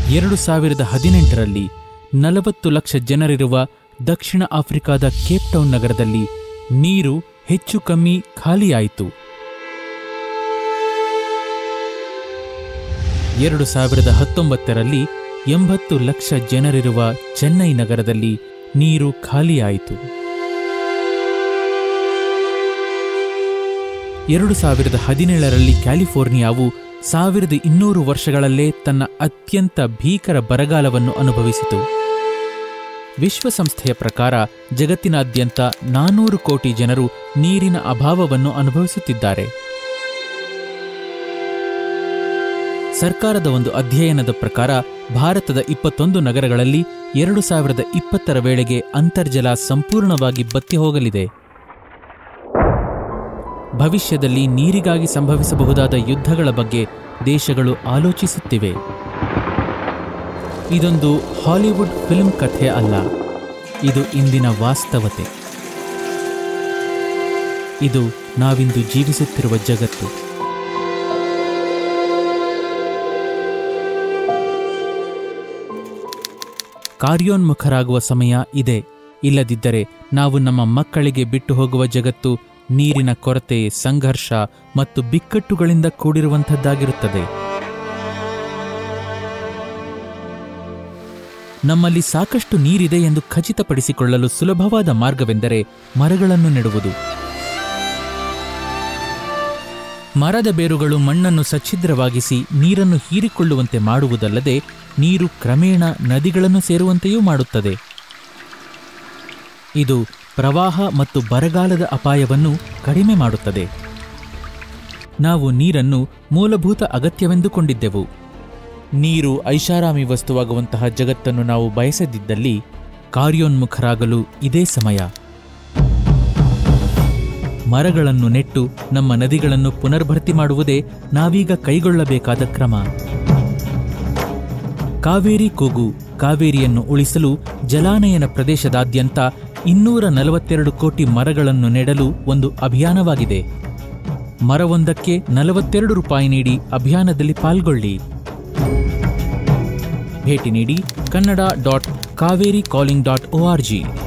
ಎರಡು ಸಾವಿರದ ಹದಿನೆಂಟರಲ್ಲಿ ನಲವತ್ತು ಲಕ್ಷ ಜನರಿರುವ ದಕ್ಷಿಣ ಆಫ್ರಿಕಾದ ಕೇಪ್ಟೌನ್ ನಗರದಲ್ಲಿ ನೀರು ಹೆಚ್ಚು ಕಮ್ಮಿ ಖಾಲಿಯಾಯಿತು ಎರಡು ಸಾವಿರದ ಹತ್ತೊಂಬತ್ತರಲ್ಲಿ ಎಂಬತ್ತು ಲಕ್ಷ ಜನರಿರುವ ಚೆನ್ನೈ ನಗರದಲ್ಲಿ ನೀರು ಖಾಲಿಯಾಯಿತು ಎರಡು ಸಾವಿರದ ಹದಿನೇಳರಲ್ಲಿ ಕ್ಯಾಲಿಫೋರ್ನಿಯಾವು ಸಾವಿರದ ಇನ್ನೂರು ವರ್ಷಗಳಲ್ಲೇ ತನ್ನ ಅತ್ಯಂತ ಭೀಕರ ಬರಗಾಲವನ್ನು ಅನುಭವಿಸಿತು ವಿಶ್ವಸಂಸ್ಥೆಯ ಪ್ರಕಾರ ಜಗತ್ತಿನಾದ್ಯಂತ ನಾನೂರು ಕೋಟಿ ಜನರು ನೀರಿನ ಅಭಾವವನ್ನು ಅನುಭವಿಸುತ್ತಿದ್ದಾರೆ ಸರ್ಕಾರದ ಒಂದು ಅಧ್ಯಯನದ ಪ್ರಕಾರ ಭಾರತದ ಇಪ್ಪತ್ತೊಂದು ನಗರಗಳಲ್ಲಿ ಎರಡು ಸಾವಿರದ ಇಪ್ಪತ್ತರ ವೇಳೆಗೆ ಅಂತರ್ಜಲ ಸಂಪೂರ್ಣವಾಗಿ ಬತ್ತಿ ಹೋಗಲಿದೆ ಭವಿಷ್ಯದಲ್ಲಿ ನೀರಿಗಾಗಿ ಸಂಭವಿಸಬಹುದಾದ ಯುದ್ಧಗಳ ಬಗ್ಗೆ ದೇಶಗಳು ಆಲೋಚಿಸುತ್ತಿವೆ ಇದೊಂದು ಹಾಲಿವುಡ್ ಫಿಲ್ಮ್ ಕಥೆ ಅಲ್ಲ ಇದು ಇಂದಿನ ವಾಸ್ತವತೆ ಇದು ನಾವಿಂದು ಜೀವಿಸುತ್ತಿರುವ ಜಗತ್ತು ಕಾರ್ಯೋನ್ಮುಖರಾಗುವ ಸಮಯ ಇದೆ ಇಲ್ಲದಿದ್ದರೆ ನಾವು ನಮ್ಮ ಮಕ್ಕಳಿಗೆ ಬಿಟ್ಟು ಹೋಗುವ ಜಗತ್ತು ನೀರಿನ ಕೊರತೆ ಸಂಘರ್ಷ ಮತ್ತು ಬಿಕ್ಕಟ್ಟುಗಳಿಂದ ಕೂಡಿರುವಂಥದ್ದಾಗಿರುತ್ತದೆ ನಮ್ಮಲ್ಲಿ ಸಾಕಷ್ಟು ನೀರಿದೆ ಎಂದು ಖಚಿತಪಡಿಸಿಕೊಳ್ಳಲು ಸುಲಭವಾದ ಮಾರ್ಗವೆಂದರೆ ಮರಗಳನ್ನು ನೆಡುವುದು ಮರದ ಬೇರುಗಳು ಮಣ್ಣನ್ನು ಸಚ್ಛಿದ್ರವಾಗಿಸಿ ನೀರನ್ನು ಹೀರಿಕೊಳ್ಳುವಂತೆ ಮಾಡುವುದಲ್ಲದೆ ನೀರು ಕ್ರಮೇಣ ನದಿಗಳನ್ನು ಸೇರುವಂತೆಯೂ ಮಾಡುತ್ತದೆ ಇದು ಪ್ರವಾಹ ಮತ್ತು ಬರಗಾಲದ ಅಪಾಯವನ್ನು ಕಡಿಮೆ ಮಾಡುತ್ತದೆ ನಾವು ನೀರನ್ನು ಮೂಲಭೂತ ಅಗತ್ಯವೆಂದುಕೊಂಡಿದ್ದೆವು ನೀರು ಐಷಾರಾಮಿ ವಸ್ತುವಾಗುವಂತಹ ಜಗತ್ತನ್ನು ನಾವು ಬಯಸದಿದ್ದಲ್ಲಿ ಕಾರ್ಯೋನ್ಮುಖರಾಗಲು ಇದೇ ಸಮಯ ಮರಗಳನ್ನು ನೆಟ್ಟು ನಮ್ಮ ನದಿಗಳನ್ನು ಪುನರ್ಭರ್ತಿ ಮಾಡುವುದೇ ನಾವೀಗ ಕೈಗೊಳ್ಳಬೇಕಾದ ಕ್ರಮ ಕಾವೇರಿ ಕೂಗು ಕಾವೇರಿಯನ್ನು ಉಳಿಸಲು ಜಲಾನಯನ ಪ್ರದೇಶದಾದ್ಯಂತ ಇನ್ನೂರ ನಲವತ್ತೆರಡು ಕೋಟಿ ಮರಗಳನ್ನು ನೆಡಲು ಒಂದು ಅಭಿಯಾನವಾಗಿದೆ ಮರವೊಂದಕ್ಕೆ ನಲವತ್ತೆರಡು ರೂಪಾಯಿ ನೀಡಿ ಅಭಿಯಾನದಲ್ಲಿ ಪಾಲ್ಗೊಳ್ಳಿ ಭೇಟಿ ನೀಡಿ Kannada dot Kaveri calling dot O R G